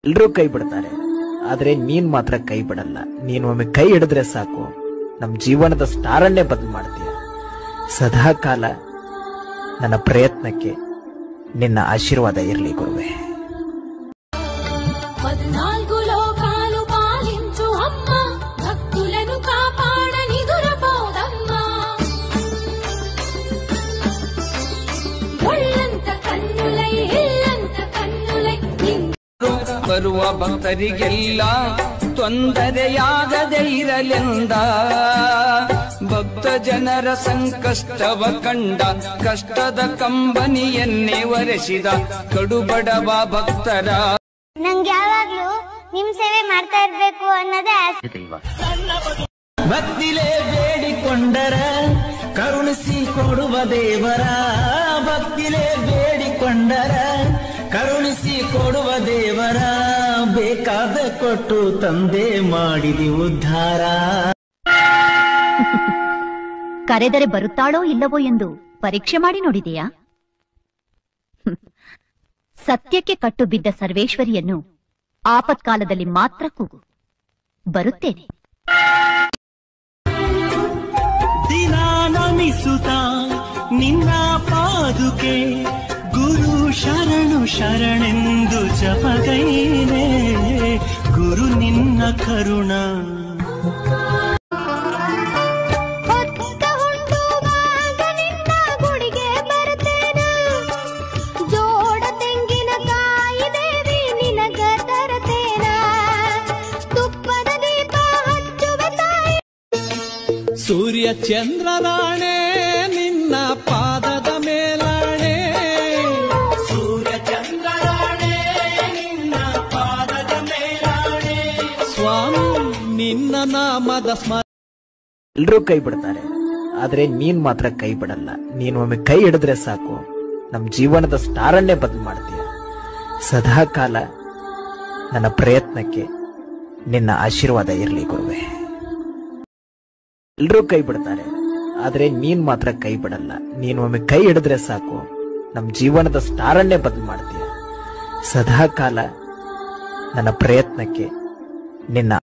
ಎಲ್ರೂ ಕೈ ಬಿಡ್ತಾರೆ ಆದ್ರೆ ನೀನ್ ಮಾತ್ರ ಕೈ ಬಿಡಲ್ಲ ನೀನ್ ಒಮ್ಮೆ ಕೈ ಹಿಡಿದ್ರೆ ಸಾಕು ನಮ್ ಜೀವನದ ಸ್ಟಾರನ್ನೇ ಬದಲು ಮಾಡ್ತೀಯ ಸದಾ ಕಾಲ ನನ್ನ ಪ್ರಯತ್ನಕ್ಕೆ ನಿನ್ನ ಆಶೀರ್ವಾದ ಇರಲಿ ಗುರುವೆ పద్నాలుగు లోకాలు పాలించు అమ్మ భక్తులను కాపాడనిదురపోదమ్మా ఒళ్ళంత కన్నులై ఇల్లంత కన్నులై నిన్ను ಬರುವ ಭಕ್ತರಿಗೆಲ್ಲ ತೊಂದರೆಯಾಗದೆ ಇರಲೆಂದ ಭಕ್ತ ಜನರ ಸಂಕಷ್ಟವ ಕಂಡ ಕಷ್ಟದ ಕಂಬನಿಯನ್ನೇ ಒರೆಸಿದ ಕಡುಬಡವ ಭಕ್ತರ ನಂಗೆ ಯಾವಾಗ್ಲೂ ನಿಮ್ ಸೇವೆ ಮಾಡ್ತಾ ಇರ್ಬೇಕು ಅನ್ನೋದೇ ಆಸೆ ಭಕ್ತಿಲೇ ಬೇಡಿಕೊಂಡರ ಕರುಣಿಸಿ ಕೊಡುವ ದೇವರ ಭಕ್ತಿಲೇ ಬೇಡಿಕೊಂಡರ ಕರುಣಿಸಿ ಕೊಡುವ ದೇವರ ಬೇಕಾದ ಕೊಟ್ಟು ತಂದೆ ಮಾಡಿದಿ ಉದ್ಧಾರ ಕರೆದರೆ ಬರುತ್ತಾಳೋ ಇಲ್ಲವೋ ಎಂದು ಪರೀಕ್ಷೆ ಮಾಡಿ ನೋಡಿದೆಯಾ ಹ್ಮ್. ಸತ್ಯಕ್ಕೆ ಕಟ್ಟು ಬಿದ್ದ ಸರ್ವೇಶ್ವರಿಯನ್ನು ಆಪತ್ಕಾಲದಲ್ಲಿ ಮಾತ್ರ ಕೂಗು ಬರುತ್ತೇನೆ ದಿನ ನಮಿಸುತ್ತ ನಿನ್ನ ಪಾದುಕೆ ಗುರು ಶರಣು ಶರಣೆಂದು ಜಪಗೈನೆ ಗುರು ನಿನ್ನ ಕರುಣ ಹೊತ್ತ ಹುಣ್ಣುವಾಗ ನಿನ್ನ ಗುಡಿಗೆ ಬರ್ತೇನ ಜೋಡ ತೆಂಗಿನಕಾಯಿ ದೇವಿ ನಿನಗ ತರತೇನ ತುಪ್ಪದ ದೀಪ ಹಚ್ಚುವೆ ತಾಯಿ ಸೂರ್ಯ ಚಂದ್ರರಾಣೆ ನಿನ್ನ ಪಾದದ ಮೇಲಾಣೆ ಸೂರ್ಯ ಚಂದ್ರರಾಣೆ ನಿನ್ನ ಪಾದದ ಮೇಲಾಣೆ ಸ್ವಾಮಿ ನಿನ್ನ ನಾಮದ ಸ್ಮ ಎಲ್ರೂ ಕೈ ಬಿಡ್ತಾರೆ ಆದ್ರೆ ನೀನ್ ಮಾತ್ರ ಕೈ ಬಿಡಲ್ಲ ನೀನ್ ಒಮ್ಮೆ ಕೈ ಹಿಡಿದ್ರೆ ಸಾಕು ನಮ್ ಜೀವನದ ಸ್ಟಾರನ್ನೇ ಬದಲು ಮಾಡ್ತೀಯ ಸದಾ ಕಾಲ ನನ್ನ ಪ್ರಯತ್ನಕ್ಕೆ ನಿನ್ನ ಆಶೀರ್ವಾದ ಇರಲಿ ಗುರುವೆ ಎಲ್ರೂ ಕೈ ಬಿಡ್ತಾರೆ ಆದ್ರೆ ನೀನ್ ಮಾತ್ರ ಕೈ ಬಿಡಲ್ಲ ನೀನ್ ಒಮ್ಮೆ ಕೈ ಹಿಡಿದ್ರೆ ಸಾಕು ನಮ್ ಜೀವನದ ಸ್ಟಾರನ್ನೇ ಬದಲು ಮಾಡ್ತೀಯ ಸದಾ ಕಾಲ ನನ್ನ ಪ್ರಯತ್ನಕ್ಕೆ ನಿನ್ನ